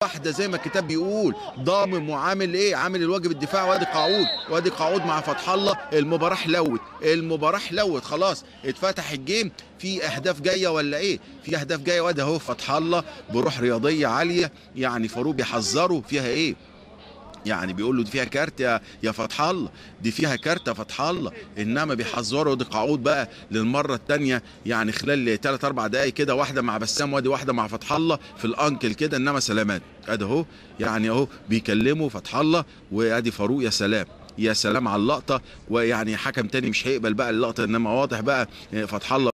واحده زي ما الكتاب بيقول ضامم وعامل ايه عامل الواجب الدفاع وادي قاعود وادي قاعود مع فتح الله المباراه حلوت المباراه حلوت خلاص اتفتح الجيم في اهداف جايه ولا ايه في اهداف جايه وادي اهو فتح الله بروح رياضيه عاليه يعني فاروق بيحذره فيها ايه يعني بيقول له دي فيها كارت يا يا فتح الله دي فيها كارت يا فتح الله انما بيحذروا دي قعود بقى للمره الثانيه يعني خلال 3 4 دقائق كده واحده مع بسام وادي واحده مع فتح الله في الانكل كده انما سلامات ادي اهو يعني اهو بيكلموا فتح الله وادي فاروق يا سلام يا سلام على اللقطه ويعني حكم تاني مش هيقبل بقى اللقطه انما واضح بقى فتح الله